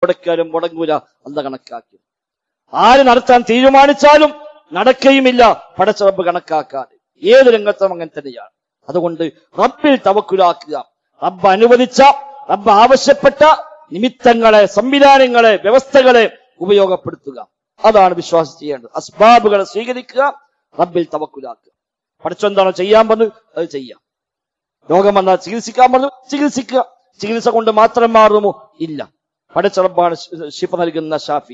എവിടേക്കാലും മുടങ്ങൂല അല്ല കണക്കാക്കി ആര് നടത്താൻ തീരുമാനിച്ചാലും നടക്കുകയുമില്ല പടച്ചറബ് കണക്കാക്കാതെ ഏത് രംഗത്തും അങ്ങനെ തന്നെയാണ് അതുകൊണ്ട് റബ്ബിൽ തവക്കുലാക്കുക റബ്ബ് അനുവദിച്ച റബ്ബ് ആവശ്യപ്പെട്ട നിമിത്തങ്ങളെ സംവിധാനങ്ങളെ വ്യവസ്ഥകളെ ഉപയോഗപ്പെടുത്തുക അതാണ് വിശ്വാസം ചെയ്യേണ്ടത് അസ്ബാബുകളെ സ്വീകരിക്കുക റബ്ബിൽ തവക്കുലാക്കുക പഠിച്ചെന്താണോ ചെയ്യാൻ പറഞ്ഞു അത് ചെയ്യാം രോഗം വന്നാൽ ചികിത്സിക്കാൻ പറഞ്ഞു ചികിത്സിക്കുക ചികിത്സ കൊണ്ട് മാത്രം മാറുമോ ഇല്ല പഠിച്ചറബാണ് ശിഫ നൽകുന്ന ഷാഫി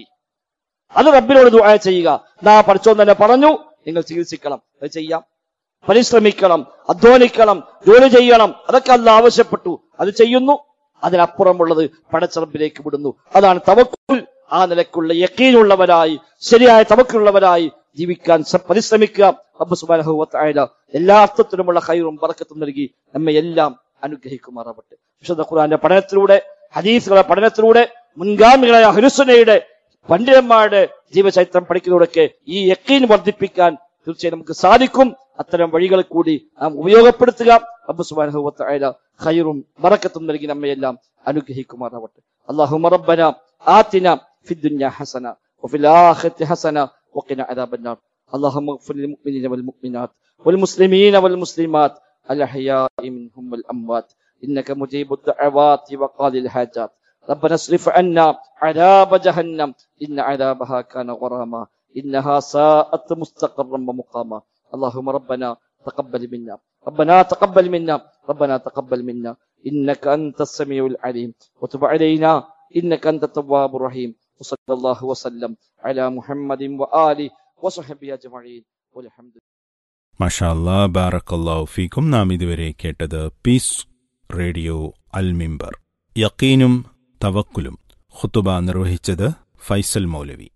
അത് റബ്ബിനോട് ദുആ ചെയ്യുക നാ പഠിച്ചോൻ തന്നെ പറഞ്ഞു നിങ്ങൾ ചികിത്സിക്കണം അത് ചെയ്യാം പരിശ്രമിക്കണം അധ്വാനിക്കണം ജോലി ചെയ്യണം അതൊക്കെ അല്ല ആവശ്യപ്പെട്ടു അത് ചെയ്യുന്നു അതിനപ്പുറമുള്ളത് പടച്ചറബിലേക്ക് വിടുന്നു അതാണ് തവക്കുൽ ആ നിലക്കുള്ള യക്കീനുള്ളവരായി ശരിയായ തവക്കുള്ളവരായി ജീവിക്കാൻ സ- പരിശ്രമിക്കുക റബ്ബ് സുബ്ഹാനഹു വ തആല എല്ലാ അർത്ഥത്തിലുമുള്ള ഹൈറും ബറക്കത്തും നൽകി നമ്മെ എല്ലാം അനുഗ്രഹിക്കുമാറാവട്ടെ വിശുദ്ധ ഖുർആന്റെ പഠനത്തിലൂടെ ഹദീസുകളുടെ പഠനത്തിലൂടെ മുൻഗാമികളായ ഹുരുസുനയുടെ പണ്ഡിതന്മാരുടെ ജീവചരിത്രം പഠിക്കുന്നതോടൊക്കെ ഈ യക്കീൻ വർദ്ധിപ്പിക്കാൻ തീർച്ചയായും നമുക്ക് സാധിക്കും അത്തരം വഴികൾ കൂടി നാം ഉപയോഗപ്പെടുത്തുക റബ്ബ് സുബ്ഹാനഹു വ തആല ഖൈറും ബറക്കത്തും നൽകി നമ്മയെല്ലാം അനുഗ്രഹിക്കുമാറാവട്ടെ അല്ലാഹുമ്മ റബ്ബന ആതിന ഫിദ് ദുനിയ ഹസന وفي الآخرة حسنة وقنا عذاب النار اللهم اغفر للمؤمنين والمؤمنات والمسلمين والمسلمات الأحياء منهم والأموات إنك مجيب الدعوات وقاضي الحاجات ربنا اصرف عنا عذاب جهنم إن عذابها كان غراما إنها ساءت مستقرا ومقاما اللهم ربنا تقبل منا ربنا تقبل منا ربنا تقبل منا إنك أنت السميع العليم وتب علينا إنك أنت التواب الرحيم وصلى الله وسلم على محمد وآله وصحبه أجمعين والحمد لله മഷാല്ലാ ബാറക്കല്ലാഹു ഫീക്കും നാം ഇതുവരെ കേട്ടത് പീസ് റേഡിയോ അൽ മിമ്പർ യക്കീനും തവക്കുലും ഖുത്തുബ നിർവഹിച്ചത് ഫൈസൽ മൗലവി